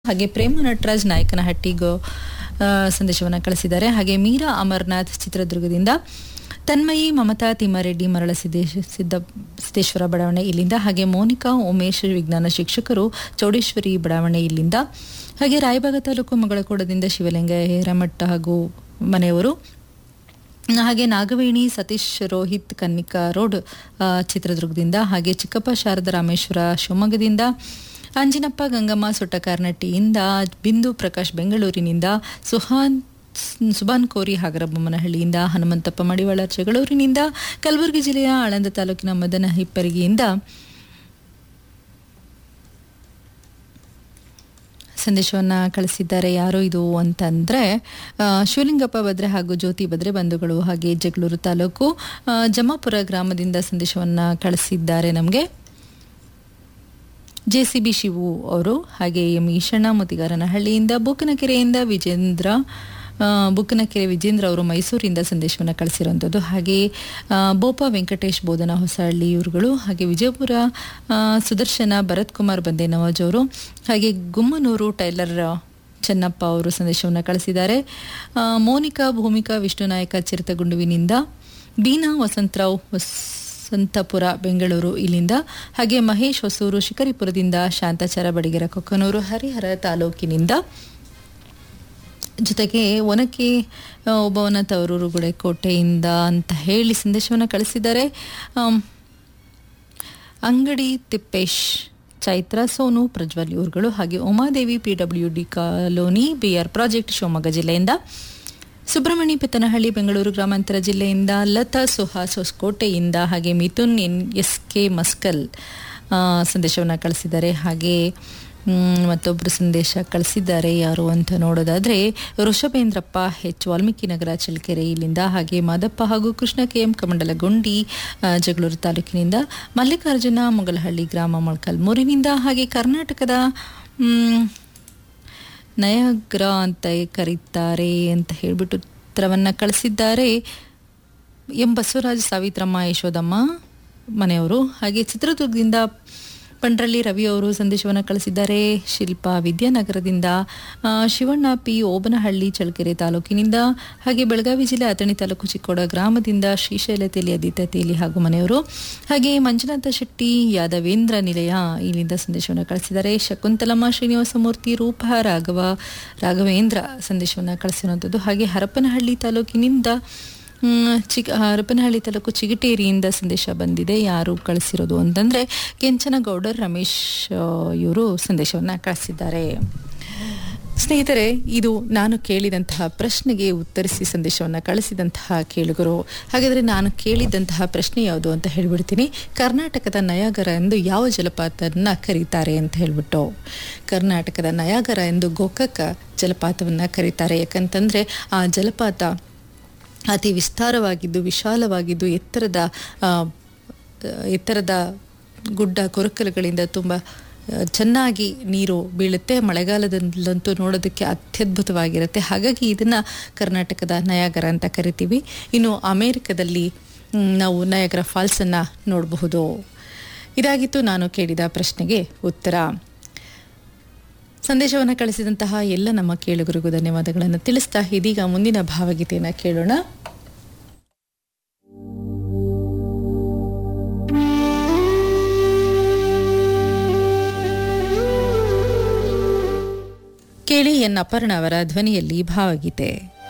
ಹಾಗೆ ಪ್ರೇಮ ನಟರಾಜ್ ನಾಯಕನಹಟ್ಟಿಗೂ ಸಂದೇಶವನ್ನು ಕಳಿಸಿದ್ದಾರೆ ಹಾಗೆ ಮೀರಾ ಅಮರ್ನಾಥ್ ಚಿತ್ರದುರ್ಗದಿಂದ ತನ್ಮಯಿ ಮಮತಾ ತಿಮ್ಮಾರೆಡ್ಡಿ ಮರಳ ಸಿದ್ದೇಶ್ ಸಿದ್ದ ಸಿದ್ದೇಶ್ವರ ಬಡಾವಣೆ ಇಲ್ಲಿಂದ ಹಾಗೆ ಮೋನಿಕಾ ಉಮೇಶ್ ವಿಜ್ಞಾನ ಶಿಕ್ಷಕರು ಚೌಡೇಶ್ವರಿ ಬಡಾವಣೆ ಇಲ್ಲಿಂದ ಹಾಗೆ ರಾಯಬಾಗ ತಾಲೂಕು ಮಗಳಕೋಡದಿಂದ ಶಿವಲಿಂಗ ಹೇರಮಠ ಹಾಗೂ ಮನೆಯವರು ಹಾಗೆ ನಾಗವೇಣಿ ಸತೀಶ್ ರೋಹಿತ್ ಕನ್ನಿಕಾ ರೋಡ್ ಆ, ಚಿತ್ರದುರ್ಗದಿಂದ ಹಾಗೆ ಚಿಕ್ಕಪ್ಪ ಶಾರದ ರಾಮೇಶ್ವರ ಶಿವಮೊಗ್ಗದಿಂದ ಅಂಜಿನಪ್ಪ ಗಂಗಮ್ಮ ಸೊಟ್ಟಕಾರ್ನಟ್ಟಿಯಿಂದ ಬಿಂದು ಪ್ರಕಾಶ್ ಬೆಂಗಳೂರಿನಿಂದ ಸುಹಾನ್ ಸುಬಾನ್ ಕೋರಿ ಹಾಗರಬೊಮ್ಮನಹಳ್ಳಿಯಿಂದ ಹನುಮಂತಪ್ಪ ಮಡಿವಾಳ ಜಗಳೂರಿನಿಂದ ಕಲಬುರಗಿ ಜಿಲ್ಲೆಯ ಆಳಂದ ತಾಲೂಕಿನ ಮದನ ಹಿಪ್ಪರಿಗೆಯಿಂದ ಸಂದೇಶವನ್ನು ಕಳಿಸಿದ್ದಾರೆ ಯಾರು ಇದು ಅಂತಂದರೆ ಶಿವಲಿಂಗಪ್ಪ ಬದ್ರೆ ಹಾಗೂ ಜ್ಯೋತಿ ಬದ್ರೆ ಬಂಧುಗಳು ಹಾಗೆ ಜಗಳೂರು ತಾಲೂಕು ಆ, ಜಮಾಪುರ ಗ್ರಾಮದಿಂದ ಸಂದೇಶವನ್ನು ಕಳಿಸಿದ್ದಾರೆ ನಮಗೆ ಜೆ ಸಿ ಬಿ ಶಿವು ಅವರು ಹಾಗೆ ಎಂ ಈಶಣ್ಣ ಮುತಿಗಾರನಹಳ್ಳಿಯಿಂದ ಬುಕ್ಕನಕೆರೆಯಿಂದ ವಿಜೇಂದ್ರ ಆ, ಬುಕ್ಕನಕೆರೆ ವಿಜೇಂದ್ರ ಅವರು ಮೈಸೂರಿಂದ ಸಂದೇಶವನ್ನು ಕಳಿಸಿರುವಂಥದ್ದು ಹಾಗೆ ಆ, ಬೋಪ ವೆಂಕಟೇಶ್ ಬೋಧನಾ ಹೊಸಹಳ್ಳಿ ಇವರುಗಳು ಹಾಗೆ ವಿಜಯಪುರ ಆ, ಸುದರ್ಶನ ಭರತ್ ಕುಮಾರ್ ಬಂದೆ ನವಾಜ್ ಅವರು ಹಾಗೆ ಗುಮ್ಮನೂರು ಟೈಲರ್ ಚೆನ್ನಪ್ಪ ಅವರು ಸಂದೇಶವನ್ನು ಕಳಿಸಿದ್ದಾರೆ ಆ, ಮೋನಿಕಾ ಭೂಮಿಕಾ ವಿಷ್ಣುನಾಯಕ ಚಿರತಗುಂಡುವಿನಿಂದ ಬೀನಾ ವಸಂತರಾವ್ ವಸಂತಪುರ ಬೆಂಗಳೂರು ಇಲ್ಲಿಂದ ಹಾಗೆ ಮಹೇಶ್ ಹೊಸೂರು ಶಿಕಾರಿಪುರದಿಂದ ಶಾಂತಾಚಾರ ಬಡಿಗೆರ ಕೊಕ್ಕನೂರು ಹರಿಹರ ತಾಲೂಕಿನಿಂದ ಜೊತೆಗೆ ಒನಕೆ ಆ, ಒಬ್ಬವನ ತವರೂರು ಗುಡೆಕೋಟೆಯಿಂದ ಅಂತ ಹೇಳಿ ಸಂದೇಶವನ್ನು ಕಳಿಸಿದ್ದಾರೆ ಆಮ್, ಅಂಗಡಿ ತಿಪ್ಪೇಶ್ ಚೈತ್ರ ಸೋನು ಪ್ರಜ್ವಲ್ ಇವ್ರುಗಳು ಹಾಗೆ Umadevi P W D colony BR project Shivamogga ಜಿಲ್ಲೆಯಿಂದ ಸುಬ್ರಹ್ಮಣ್ಯ ಪೆತ್ತನಹಳ್ಳಿ ಬೆಂಗಳೂರು ಗ್ರಾಮಾಂತರ ಜಿಲ್ಲೆಯಿಂದ ಲತಾ ಸುಹಾಸ್ ಹೊಸಕೋಟೆಯಿಂದ ಹಾಗೆ Mithun N S K Maskal ಆ, ಸಂದೇಶವನ್ನು ಕಳಿಸಿದ್ದಾರೆ ಹಾಗೆ ಮ್, ಮತ್ತೊಬ್ಬರು ಸಂದೇಶ ಕಳಿಸಿದ್ದಾರೆ ಯಾರು ಅಂತ ನೋಡೋದಾದ್ರೆ ಋಷಭೇಂದ್ರಪ್ಪ ಹೆಚ್ ವಾಲ್ಮೀಕಿ ನಗರ ಚಳ್ಳಕೆರೆ ಇಲ್ಲಿಂದ ಹಾಗೆ ಮಾದಪ್ಪ ಹಾಗೂ ಕೃಷ್ಣ ಕೆ ಎಂ ಕಮಂಡಲಗುಂಡಿ ಆ, ಜಗಳೂರು ತಾಲೂಕಿನಿಂದ ಮಲ್ಲಿಕಾರ್ಜುನ ಮೊಗಲಹಳ್ಳಿ ಗ್ರಾಮ ಮೊಳಕಲ್ಮೂರಿನಿಂದ ಹಾಗೆ ಕರ್ನಾಟಕದ ಮ್, ನಯಗ್ರ ಅಂತ ಕರೀತಾರೆ ಅಂತ ಹೇಳ್ಬಿಟ್ಟು ಉತ್ತರವನ್ನು ಕಳಿಸಿದ್ದಾರೆ ಎಂ ಬಸವರಾಜ್ ಸಾವಿತ್ರಮ್ಮ ಯಶೋದಮ್ಮ ಮನೆಯವರು ಹಾಗೆ ಚಿತ್ರದುರ್ಗದಿಂದ ಪಂಡ್ರಳ್ಳಿ ರವಿ ಅವರು ಸಂದೇಶವನ್ನು ಕಳಿಸಿದ್ದಾರೆ ಶಿಲ್ಪಾ ವಿದ್ಯಾನಗರದಿಂದ ಆ, ಶಿವಣ್ಣ ಪಿ ಓಬನಹಳ್ಳಿ ಚಳ್ಳಕೆರೆ ತಾಲೂಕಿನಿಂದ ಹಾಗೆ ಬೆಳಗಾವಿ ಜಿಲ್ಲೆ ಅಥಣಿ ತಾಲೂಕು ಚಿಕ್ಕೋಡ ಗ್ರಾಮದಿಂದ ಶ್ರೀಶೈಲ ತೇಲಿ ಅದಿತ ತೇಲಿ ಹಾಗೂ ಮನೆಯವರು ಹಾಗೆ ಮಂಜುನಾಥ ಶೆಟ್ಟಿ ಯಾದವೇಂದ್ರ ನಿಲಯ ಇಲ್ಲಿಂದ ಸಂದೇಶವನ್ನು ಕಳಿಸಿದ್ದಾರೆ ಶಕುಂತಲಮ್ಮ ಶ್ರೀನಿವಾಸಮೂರ್ತಿ ರೂಪ ರಾಘವ ರಾಘವೇಂದ್ರ ಸಂದೇಶವನ್ನು ಕಳಿಸಿರುವಂಥದ್ದು ಹಾಗೆ ಹರಪನಹಳ್ಳಿ ತಾಲೂಕಿನಿಂದ ಮ್, ಚಿಗ ಹರಪನಹಳ್ಳಿ ತಾಲೂಕು ಚಿಗಟೇರಿಯಿಂದ ಸಂದೇಶ ಬಂದಿದೆ ಯಾರು ಕಳಿಸಿರೋದು ಅಂತಂದರೆ ಕೆಂಚನಗೌಡರ್ ರಮೇಶ್ ಆ, ಇವರು ಸಂದೇಶವನ್ನು ಕಳಿಸಿದ್ದಾರೆ ಸ್ನೇಹಿತರೆ ಇದು ನಾನು ಕೇಳಿದಂತಹ ಪ್ರಶ್ನೆಗೆ ಉತ್ತರಿಸಿ ಸಂದೇಶವನ್ನು ಕಳಿಸಿದಂತಹ ಕೇಳುಗರು ಹಾಗಾದರೆ ನಾನು ಕೇಳಿದಂತಹ ಪ್ರಶ್ನೆ ಯಾವುದು ಅಂತ ಹೇಳ್ಬಿಡ್ತೀನಿ ಕರ್ನಾಟಕದ ನಯಾಗರ ಎಂದು ಯಾವ ಜಲಪಾತನ ಕರೀತಾರೆ ಅಂತ ಹೇಳ್ಬಿಟ್ಟು ಕರ್ನಾಟಕದ ನಯಾಗರ ಎಂದು ಗೋಕಾಕ ಜಲಪಾತವನ್ನು ಕರೀತಾರೆ ಯಾಕಂತಂದರೆ ಆ ಜಲಪಾತ ಅತಿ ವಿಸ್ತಾರವಾಗಿದ್ದು ವಿಶಾಲವಾಗಿದ್ದು ಎತ್ತರದ ಆ, ಎತ್ತರದ ಗುಡ್ಡ ಕೊರಕಲುಗಳಿಂದ ತುಂಬ ಆ, ಚೆನ್ನಾಗಿ ನೀರು ಬೀಳುತ್ತೆ ಮಳೆಗಾಲದಲ್ಲಂತೂ ನೋಡೋದಕ್ಕೆ ಅತ್ಯದ್ಭುತವಾಗಿರುತ್ತೆ ಹಾಗಾಗಿ ಇದನ್ನು ಕರ್ನಾಟಕದ ನಯಾಗರ ಅಂತ ಕರಿತೀವಿ ಇನ್ನು ಅಮೇರಿಕದಲ್ಲಿ ಮ್, ನಾವು ನಯಾಗರ ಫಾಲ್ಸನ್ನು ನೋಡಬಹುದು ಇದಾಗಿತ್ತು ನಾನು ಕೇಳಿದ ಪ್ರಶ್ನೆಗೆ ಉತ್ತರ ಸಂದೇಶವನ್ನು ಕಳಿಸಿದಂತಹ ಎಲ್ಲ ನಮ್ಮ ಕೇಳುಗರಿಗೂ ಧನ್ಯವಾದಗಳನ್ನು ತಿಳಿಸ್ತಾ ಇದೀಗ ಮುಂದಿನ ಭಾವಗೀತೆಯನ್ನು ಕೇಳೋಣ ಕೇಳಿ ಎನ್ ಅಪರ್ಣ ಅವರ ಧ್ವನಿಯಲ್ಲಿ ಭಾವಗೀತೆ